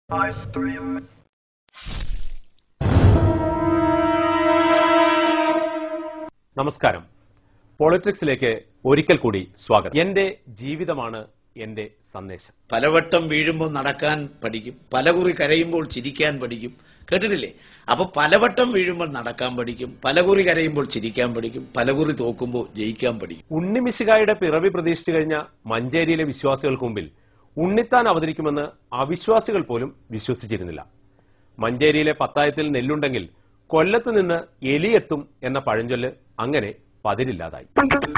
I stream. നമസ്കാരം പൊളിറ്റിക്സിലേക്ക് ഒരിക്കൽ കൂടി സ്വാഗതം എന്റെ ജീവിതമാണ് എന്റെ സന്ദേശം പലവട്ടം വീഴുമ്പോൾ നടക്കാൻ പഠിക്കും പലകുറി കരയുമ്പോൾ ചിരിക്കാൻ പഠിക്കും കേട്ടിട്ടില്ലേ അപ്പൊ പലവട്ടം വീഴുമ്പോൾ നടക്കാൻ പഠിക്കും പലകുറി കരയുമ്പോൾ ചിരിക്കാൻ പഠിക്കും പലകുറി തോക്കുമ്പോൾ ജയിക്കാൻ പഠിക്കും ഉണ്ണിമിശികായുടെ പിറവി പ്രതീക്ഷിച്ചു കഴിഞ്ഞ മഞ്ചേരിയിലെ വിശ്വാസികൾക്ക് മുമ്പിൽ ഉണ്ണിത്താൻ അവതരിക്കുമെന്ന് അവിശ്വാസികൾ പോലും വിശ്വസിച്ചിരുന്നില്ല മഞ്ചേരിയിലെ പത്തായത്തിൽ നെല്ലുണ്ടെങ്കിൽ കൊല്ലത്ത് നിന്ന് എലിയെത്തും എന്ന പഴഞ്ചൊല്ല് അങ്ങനെ പതിരില്ലാതായി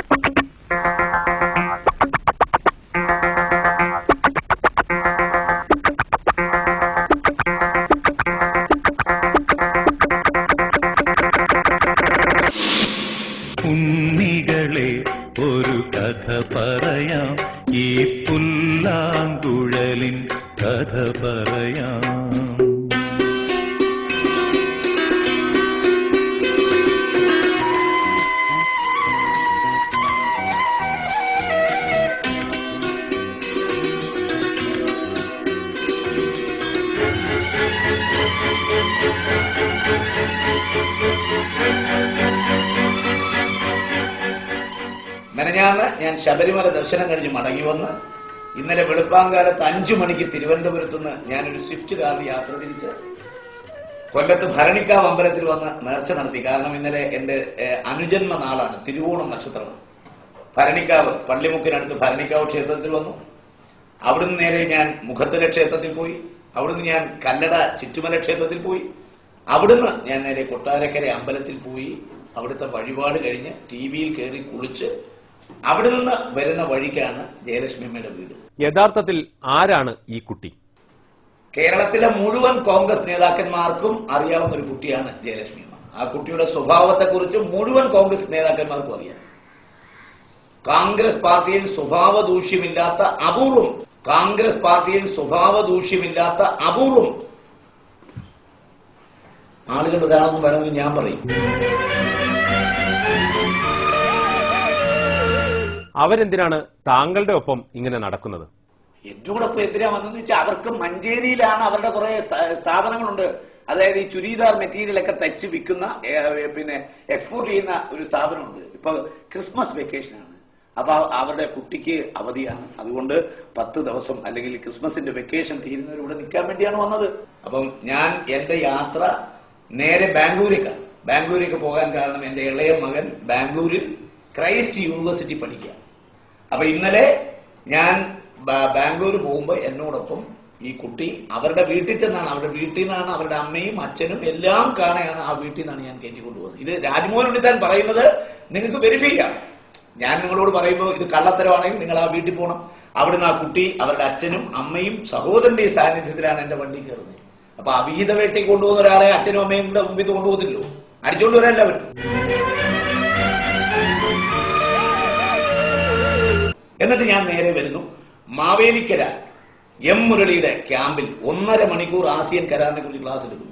ഉണ്ണികളെ ഒരു കഥ പറയാം ഈ പുല്ലാങ്കുഴലിൻ കഥ പറയാം മെനഞ്ഞാന്ന് ഞാൻ ശബരിമല ദർശനം കഴിഞ്ഞ് മടങ്ങി വന്ന് ഇന്നലെ വെളുപ്പാങ്കാലത്ത് അഞ്ചു മണിക്ക് തിരുവനന്തപുരത്ത് നിന്ന് ഞാനൊരു സ്വിഫ്റ്റ് കാറിൽ യാത്ര തിരിച്ച് കൊല്ലത്ത് ഭരണിക്കാവ് അമ്പലത്തിൽ വന്ന് നേർച്ച നടത്തി കാരണം ഇന്നലെ എന്റെ ഏഹ്, അനുജന്മ നാളാണ് തിരുവോണം നക്ഷത്രമാണ് ഭരണിക്കാവ് പള്ളിമുക്കിനടുത്ത് ഭരണിക്കാവ് ക്ഷേത്രത്തിൽ വന്നു അവിടുന്ന് നേരെ ഞാൻ മുഖത്തല ക്ഷേത്രത്തിൽ പോയി അവിടുന്ന് ഞാൻ കല്ലട ചുറ്റുമല ക്ഷേത്രത്തിൽ പോയി അവിടുന്ന് ഞാൻ നേരെ കൊട്ടാരക്കര അമ്പലത്തിൽ പോയി അവിടുത്തെ വഴിപാട് കഴിഞ്ഞ് ടി വിയിൽ കയറി കുളിച്ച് അവിടെ നിന്ന് വരുന്ന വഴിക്കാണ് ജയലക്ഷ്മിയമ്മയുടെ വീട് യഥാർത്ഥത്തിൽ ആരാണ് ഈ കുട്ടി കേരളത്തിലെ മുഴുവൻ കോൺഗ്രസ് നേതാക്കന്മാർക്കും അറിയാവുന്ന ഒരു കുട്ടിയാണ് ജയലക്ഷ്മി അമ്മ ആ കുട്ടിയുടെ സ്വഭാവത്തെക്കുറിച്ച് മുഴുവൻ കോൺഗ്രസ് നേതാക്കന്മാർക്കും അറിയാം കോൺഗ്രസ് പാർട്ടിയിൽ സ്വഭാവ ദൂഷ്യമില്ലാത്ത അപൂർവം കോൺഗ്രസ് പാർട്ടിയിൽ സ്വഭാവ ദൂഷ്യമില്ലാത്ത അപൂർവം ആളുകൾ ഒരാളെന്ന് വേണമെങ്കിൽ ഞാൻ പറയും അവരെന്തിനാണ് താങ്കളുടെ ഒപ്പം ഇങ്ങനെ നടക്കുന്നത് എന്റെ കൂടെ ഇപ്പൊ എന്തിനാ വന്നെന്ന് വെച്ചാൽ അവർക്ക് മഞ്ചേരിയിലാണ് അവരുടെ കുറെ സ്ഥാ- സ്ഥാപനങ്ങളുണ്ട് അതായത് ഈ ചുരിദാർ മെറ്റീരിയലൊക്കെ തച്ച് വിൽക്കുന്ന ഏ, പിന്നെ എക്സ്പോർട്ട് ചെയ്യുന്ന ഒരു സ്ഥാപനമുണ്ട് ഇപ്പൊ ക്രിസ്മസ് വെക്കേഷനാണ് അപ്പൊ അവരുടെ കുട്ടിക്ക് അവധിയാണ് അതുകൊണ്ട് പത്ത് ദിവസം അല്ലെങ്കിൽ ക്രിസ്മസിന്റെ വെക്കേഷൻ തീരുന്നവർ ഇവിടെ നിൽക്കാൻ വേണ്ടിയാണ് വന്നത് അപ്പം ഞാൻ എന്റെ യാത്ര നേരെ ബാംഗ്ലൂരേക്കാണ് ബാംഗ്ലൂരേക്ക് പോകാൻ കാരണം എന്റെ ഇളയ മകൻ ബാംഗ്ലൂരിൽ ക്രൈസ്റ്റ് യൂണിവേഴ്സിറ്റി പഠിക്കുക അപ്പൊ ഇന്നലെ ഞാൻ ബാ- ബാംഗ്ലൂർ പോകുമ്പോ എന്നോടൊപ്പം ഈ കുട്ടി അവരുടെ വീട്ടിൽ ചെന്നാണ് അവരുടെ വീട്ടിൽ നിന്നാണ് അവരുടെ അമ്മയും അച്ഛനും എല്ലാം കാണുകയാണ് ആ വീട്ടിൽ നിന്നാണ് ഞാൻ കയറ്റിക്കൊണ്ടുപോകുന്നത് ഇത് രാജ്മോഹൻ ഉണ്ണിത്താൻ പറയുന്നത് നിങ്ങൾക്ക് വെരിഫൈ ചെയ്യാം ഞാൻ നിങ്ങളോട് പറയുമ്പോൾ ഇത് കള്ളത്തരമാണെങ്കിൽ നിങ്ങൾ ആ വീട്ടിൽ പോകണം അവിടുന്ന് ആ കുട്ടി അവരുടെ അച്ഛനും അമ്മയും സഹോദരന്റെ സാന്നിധ്യത്തിലാണ് എന്റെ വണ്ടി കയറുന്നത് അപ്പൊ അവിഹിത വേട്ടയ്ക്ക് കൊണ്ടുപോകുന്ന ഒരാളെ അച്ഛനും അമ്മയും കൂടെ മുമ്പിൽ കൊണ്ടുപോകത്തില്ലോ അടിച്ചോണ്ട് വരാനല്ല പറ്റും എന്നിട്ട് ഞാൻ നേരെ വരുന്നു മാവേലിക്കര എം മുരളിയുടെ ക്യാമ്പിൽ ഒന്നര മണിക്കൂർ ആസിയൻ കരാറിനെ കുറിച്ച് ക്ലാസ് എടുക്കുന്നു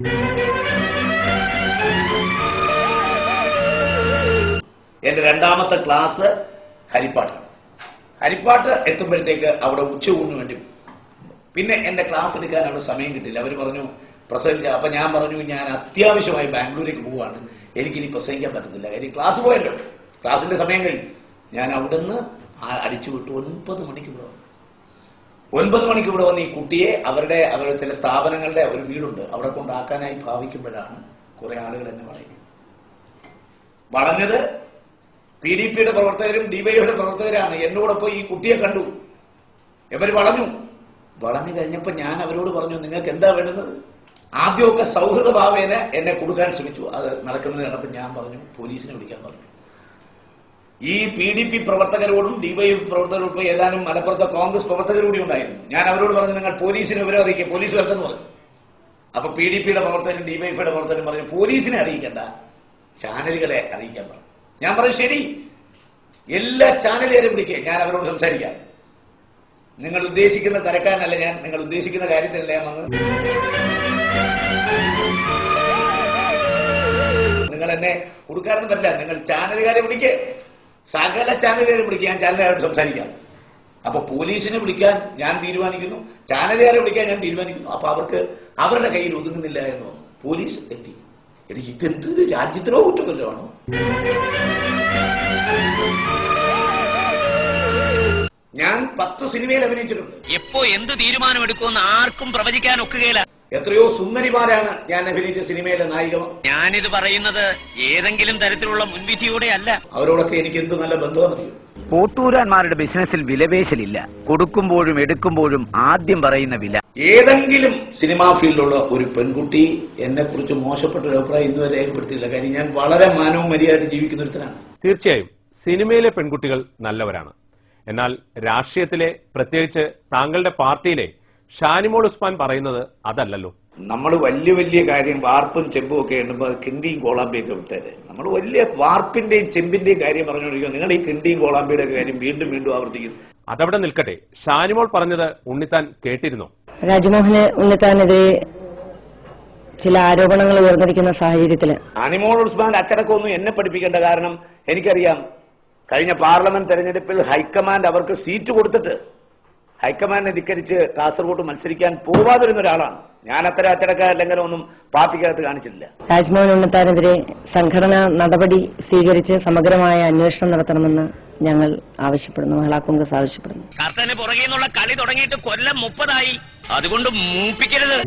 എന്റെ രണ്ടാമത്തെ ക്ലാസ് ഹരിപ്പാട്ട് ഹരിപ്പാട്ട് എത്തുമ്പോഴത്തേക്ക് അവിടെ ഉച്ചയൂണിന് വേണ്ടി പിന്നെ എന്റെ ക്ലാസ് എടുക്കാൻ അവിടെ സമയം കിട്ടില്ല അവർ പറഞ്ഞു പ്രസംഗിച്ച അപ്പൊ ഞാൻ പറഞ്ഞു ഞാൻ അത്യാവശ്യമായി ബാംഗ്ലൂരേക്ക് പോവാണ് എനിക്കിനി പ്രസംഗിക്കാൻ പറ്റത്തില്ല കാര്യം ക്ലാസ് പോയല്ലോ ക്ലാസിന്റെ സമയം കഴിഞ്ഞു ഞാൻ അവിടുന്ന് ആ- അടിച്ചു വിട്ടു ഒൻപത് മണിക്ക് ഇവിടെ വന്നു ഒൻപത് മണിക്ക് ഇവിടെ വന്ന് ഈ കുട്ടിയെ അവരുടെ അവരുടെ ചില സ്ഥാപനങ്ങളുടെ ഒരു വീടുണ്ട് അവിടെ കൊണ്ടാക്കാനായി ഭാവിക്കുമ്പോഴാണ് കുറെ ആളുകൾ എന്നെ വളയുന്നത് വളഞ്ഞത് പി ഡി പിയുടെ പ്രവർത്തകരും ഡിവൈയുടെ പ്രവർത്തകരാണ് എന്നോടൊപ്പം ഈ കുട്ടിയെ കണ്ടു ഇവർ വളഞ്ഞു വളഞ്ഞു കഴിഞ്ഞപ്പോ ഞാൻ അവരോട് പറഞ്ഞു നിങ്ങൾക്ക് എന്താ വേണ്ടുന്നത് ആദ്യമൊക്കെ സൗഹൃദ ഭാവേന എന്നെ കൊടുക്കാൻ ശ്രമിച്ചു അത് നടക്കുന്നത് കണ്ടപ്പോൾ ഞാൻ പറഞ്ഞു പോലീസിനെ വിളിക്കാൻ പറഞ്ഞു ഈ പി ഡി പി പ്രവർത്തകരോടും ഡിവൈഎഫ് പ്രവർത്തകരോടും ഏതാനും മലപ്പുറത്തെ കോൺഗ്രസ് പ്രവർത്തകർ കൂടി ഉണ്ടായിരുന്നു ഞാൻ അവരോട് പറഞ്ഞു നിങ്ങൾ പോലീസിനെ വിവരം അറിയിക്കുക പോലീസ് വരട്ടെന്ന് പറഞ്ഞു അപ്പൊ പി ഡി പിയുടെ പ്രവർത്തകരും ഡിവൈഎഫിയുടെ പ്രവർത്തകരും പറഞ്ഞു പോലീസിനെ അറിയിക്കണ്ട ചാനലുകളെ അറിയിക്കാൻ പറഞ്ഞു ഞാൻ പറഞ്ഞു ശരി എല്ലാ ചാനലുകാരെയും വിളിക്കുക ഞാൻ അവരോട് സംസാരിക്കാം നിങ്ങൾ ഉദ്ദേശിക്കുന്ന തിരക്കാനല്ല ഞാൻ നിങ്ങൾ ഉദ്ദേശിക്കുന്ന കാര്യത്തിലല്ല ഞാൻ വന്നത് നിങ്ങൾ എന്നെ കൊടുക്കാറൊന്നും പറ്റില്ല നിങ്ങൾ ചാനലുകാരെ വിളിക്കേ സകല ചാനലുകാരെ വിളിക്കുക ഞാൻ ചാനലുകാരോട് സംസാരിക്കാം അപ്പൊ പോലീസിനെ വിളിക്കാൻ ഞാൻ തീരുമാനിക്കുന്നു ചാനലുകാരെ വിളിക്കാൻ ഞാൻ തീരുമാനിക്കുന്നു അപ്പൊ അവർക്ക് അവരുടെ കയ്യിൽ ഒതുങ്ങുന്നില്ല എന്ന് തോന്നുന്നു പോലീസ് എത്തി എടി ഇതെന്ത് രാജ്യത്തിനോ കുറ്റമല്ലോ ഞാൻ പത്ത് സിനിമയിൽ അഭിനയിച്ചിട്ടുണ്ട് എപ്പോ എന്ത് തീരുമാനമെടുക്കുമെന്ന് ആർക്കും പ്രവചിക്കാൻ ഒക്കുകയില്ല എത്രയോ സുന്ദരിമാരാണ് ഞാൻ അഭിനയിച്ച സിനിമയിലെ നായികമാർ ഞാനിത് പറയുന്നത് ഏതെങ്കിലും തരത്തിലുള്ള മുൻവിധിയോടെ അല്ല അവരോടൊക്കെ എനിക്ക് എന്ത് നല്ല ബന്ധമാണെന്നറിയോ കോട്ടൂരാന്മാരുടെ ബിസിനസ്സിൽ വിലപേശലില്ല കൊടുക്കുമ്പോഴും എടുക്കുമ്പോഴും ആദ്യം പറയുന്ന വില ഏതെങ്കിലും സിനിമാ ഫീൽഡിലുള്ള ഒരു പെൺകുട്ടി എന്നെ കുറിച്ച് മോശപ്പെട്ട ഒരു അഭിപ്രായം ഇന്നുവരെ രേഖപ്പെടുത്തിയില്ല കാര്യം ഞാൻ വളരെ മാനവും മര്യാദയായിട്ട് ജീവിക്കുന്ന ഒരുത്തനാണ് തീർച്ചയായും സിനിമയിലെ പെൺകുട്ടികൾ നല്ലവരാണ് എന്നാൽ രാഷ്ട്രീയത്തിലെ പ്രത്യേകിച്ച് താങ്കളുടെ പാർട്ടിയിലെ ഷാനിമോൾ ഉസ്മാൻ പറയുന്നത് അതല്ലല്ലോ നമ്മൾ വലിയ വലിയ കാര്യം വാർപ്പും ചെമ്പും ഒക്കെ എണ്ണുമ്പോൾ കിണ്ടിയും കോളാമ്പിയും ഒക്കെ വിട്ടേരെ നമ്മൾ വലിയ വാർപ്പിന്റെയും ചെമ്പിന്റെയും കാര്യം പറഞ്ഞുകൊണ്ടിരിക്കുക നിങ്ങൾ ഈ കിണ്ടിയും കോളാമ്പിയുടെ ഒക്കെ കാര്യം വീണ്ടും വീണ്ടും ആവർത്തിക്കുന്നു അതവിടെ നിൽക്കട്ടെ ഷാനിമോൾ പറഞ്ഞത് ഉണ്ണിത്താൻ കേട്ടിരുന്നോ രാജ്മോഹന് ഉണ്ണിത്താനെതിരെ ചില ആരോപണങ്ങൾ ഉയർന്നിരിക്കുന്ന സാഹചര്യത്തില് അനിമോൾ ഉസ്മാൻ അച്ചടക്കമൊന്നും എന്നെ പഠിപ്പിക്കേണ്ട കാരണം എനിക്കറിയാം കഴിഞ്ഞ പാർലമെന്റ് തെരഞ്ഞെടുപ്പിൽ ഹൈക്കമാൻഡ് അവർക്ക് സീറ്റ് കൊടുത്തിട്ട് ഹൈക്കമാൻഡിനെ ധിക്കരിച്ച് കാസർഗോഡ് മത്സരിക്കാൻ പോവാതിരുന്ന ഒരാളാണ് ഞാൻ അത്ര അച്ചടക്ക ലംഘനമൊന്നും പാർട്ടിക്കകത്ത് കാണിച്ചിട്ടില്ല രാജ്മോഹൻ ഉണ്ണിത്താനെതിരെ സംഘടനാ നടപടി സ്വീകരിച്ച് സമഗ്രമായ അന്വേഷണം നടത്തണമെന്ന് ഞങ്ങൾ ആവശ്യപ്പെടുന്നു മഹിളാ കോൺഗ്രസ് ആവശ്യപ്പെടുന്നു കർത്തന് പുറകെ നിന്നുള്ള കളി തുടങ്ങിയിട്ട് കൊല്ലം മുപ്പതായി അതുകൊണ്ട് മൂപ്പിക്കരുത്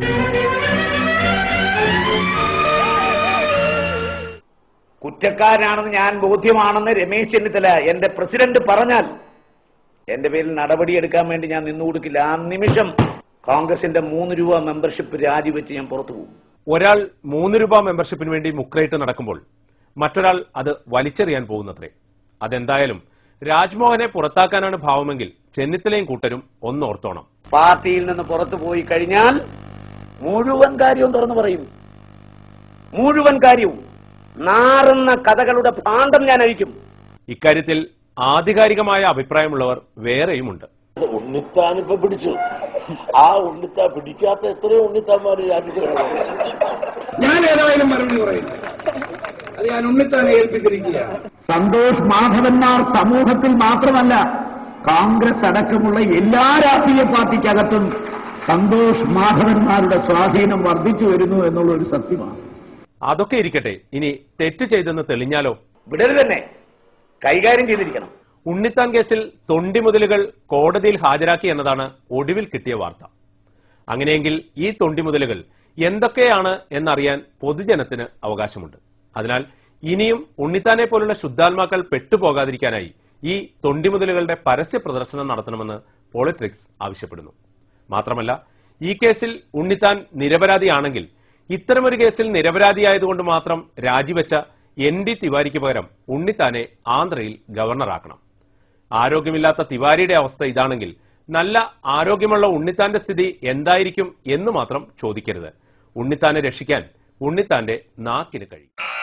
കുറ്റക്കാരനാണെന്ന് ഞാൻ ബോധ്യമാണെന്ന് രമേശ് ചെന്നിത്തല എന്റെ പ്രസിഡന്റ് പറഞ്ഞാൽ എന്റെ പേരിൽ നടപടിയെടുക്കാൻ വേണ്ടി ഞാൻ നിന്നു കൊടുക്കില്ല ആ നിമിഷം കോൺഗ്രസിന്റെ മൂന്ന് രൂപ മെമ്പർഷിപ്പ് രാജിവെച്ച് ഞാൻ പുറത്തു പോകും ഒരാൾ മൂന്ന് രൂപ മെമ്പർഷിപ്പിന് വേണ്ടി മുക്രയിട്ട് നടക്കുമ്പോൾ മറ്റൊരാൾ അത് വലിച്ചെറിയാൻ പോകുന്നത്രേ അതെന്തായാലും രാജ്മോഹനെ പുറത്താക്കാനാണ് ഭാവമെങ്കിൽ ചെന്നിത്തലയും കൂട്ടരും ഒന്നോർത്തോണം പാർട്ടിയിൽ നിന്ന് പുറത്തു പോയി കഴിഞ്ഞാൽ മുഴുവൻ കാര്യവും തുറന്നു പറയും മുഴുവൻ കാര്യവും നാറുന്ന കഥകളുടെ ഭാണ്ഡം ഞാൻ അഴിക്കും ഇക്കാര്യത്തിൽ ആധികാരികമായ അഭിപ്രായമുള്ളവർ വേറെയുമുണ്ട് ഉണ്ണിത്താൻ ഇപ്പൊ പിടിച്ചു ആ ഉണ്ണിത്താൻ പിടിക്കാത്ത എത്രയോ ഉണ്ണിത്താന്മാര് രാജ്യത്തിലുണ്ട് ഞാൻ ഏതായാലും മറുപടി പറയുന്നു അത് ഞാൻ ഉണ്ണിത്താനെ ഏൽപ്പിച്ചിരിക്കുകയാണ് സന്തോഷ് മാധവന്മാർ സമൂഹത്തിൽ മാത്രമല്ല കോൺഗ്രസ് അടക്കമുള്ള എല്ലാ രാഷ്ട്രീയ പാർട്ടിക്കകത്തും സന്തോഷ് മാധവന്മാരുടെ സ്വാധീനം വർദ്ധിച്ചു വരുന്നു എന്നുള്ള ഒരു സത്യമാണ് അതൊക്കെ ഇരിക്കട്ടെ ഇനി തെറ്റ് ചെയ്തെന്ന് തെളിഞ്ഞാലോ വിടരുത് തന്നെ കൈകാര്യം ചെയ്തിരിക്കണം ഉണ്ണിത്താൻ കേസിൽ തൊണ്ടിമുതലുകൾ കോടതിയിൽ ഹാജരാക്കി എന്നതാണ് ഒടുവിൽ കിട്ടിയ വാർത്ത അങ്ങനെയെങ്കിൽ ഈ തൊണ്ടിമുതലുകൾ എന്തൊക്കെയാണ് എന്നറിയാൻ പൊതുജനത്തിന് അവകാശമുണ്ട് അതിനാൽ ഇനിയും ഉണ്ണിത്താനെ പോലുള്ള ശുദ്ധാത്മാക്കൾ പെട്ടുപോകാതിരിക്കാനായി ഈ തൊണ്ടിമുതലുകളുടെ പരസ്യ പ്രദർശനം നടത്തണമെന്ന് പോളിട്രിക്സ് ആവശ്യപ്പെടുന്നു മാത്രമല്ല ഈ കേസിൽ ഉണ്ണിത്താൻ നിരപരാധിയാണെങ്കിൽ ഇത്തരമൊരു കേസിൽ നിരപരാധിയായതുകൊണ്ട് മാത്രം രാജിവെച്ച എൻ ഡി തിവാരിക്ക് പകരം ഉണ്ണിത്താനെ ആന്ധ്രയിൽ ഗവർണറാക്കണം ആരോഗ്യമില്ലാത്ത തിവാരിയുടെ അവസ്ഥ ഇതാണെങ്കിൽ നല്ല ആരോഗ്യമുള്ള ഉണ്ണിത്താന്റെ സ്ഥിതി എന്തായിരിക്കും എന്ന് മാത്രം ചോദിക്കരുത് ഉണ്ണിത്താനെ രക്ഷിക്കാൻ ഉണ്ണിത്താന്റെ നാക്കിന് കഴിയും